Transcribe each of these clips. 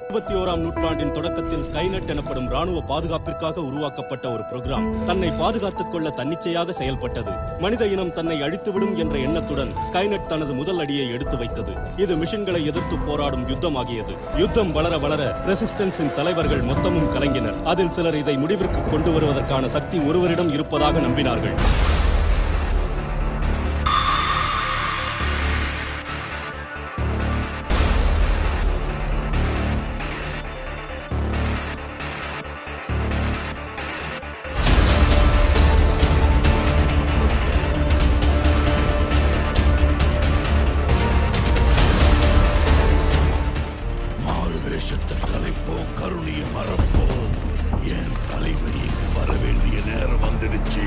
இருபத்தி ஓராம் நூற்றாண்டின் தொடக்கத்தில் ஸ்கைநெட் எனப்படும் ராணுவ பாதுகாப்பிற்காக உருவாக்கப்பட்ட ஒரு புரோகிராம் தன்னை பாதுகாத்துக் கொள்ள தன்னிச்சையாக செயல்பட்டது மனித இனம் தன்னை அழித்துவிடும் என்ற எண்ணத்துடன் ஸ்கைநெட் தனது முதல் அடியை எடுத்து வைத்தது இது மிஷன்களை எதிர்த்து போராடும் யுத்தமாகியது யுத்தம் வளர வளர ரெசிஸ்டன்ஸின் தலைவர்கள் மொத்தமும் கலங்கினர் அதில் சிலர் இதை முடிவிற்கு கொண்டு வருவதற்கான சக்தி ஒருவரிடம் இருப்பதாக நம்பினார்கள் மாறு வேஷத்தை கலைப்போம் கருணையை மறப்போம் என் தலைவன் இங்கு வர வேண்டிய நேரம் வந்துடுச்சு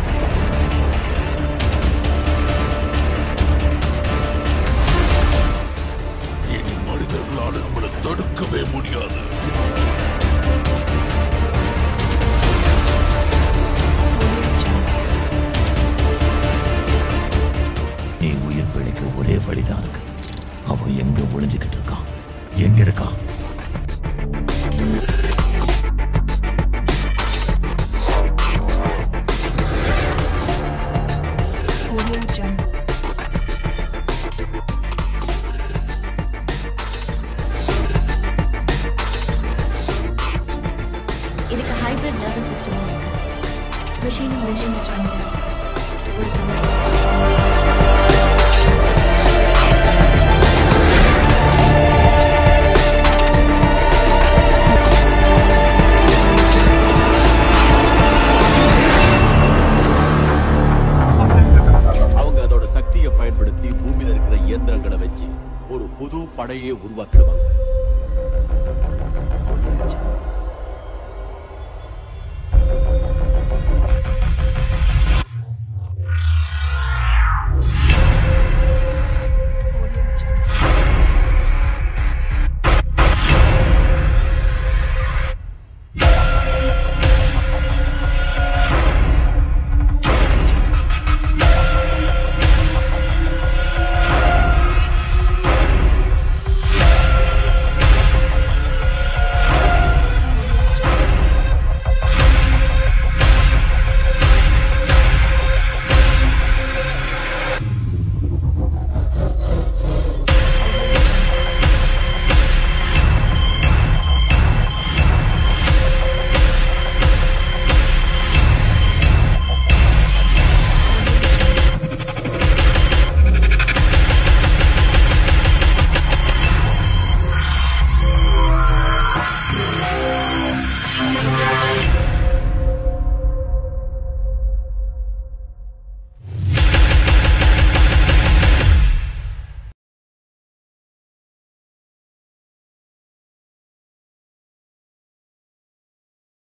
இனி மனிதர்களால் நம்மளை தடுக்கவே முடியாது நீ உயிர் பிழைக்க ஒரே வழிதான் இருக்கு அவன் எங்க ஒளிஞ்சுக்கிட்டு இருக்கான் எங்க இருக்கான் Audio Jungle. இதுக்கு ஹைபிரிட் நர்வஸ் சிஸ்டம் இருக்கு மிஷினும் மிஷினும் சண்டை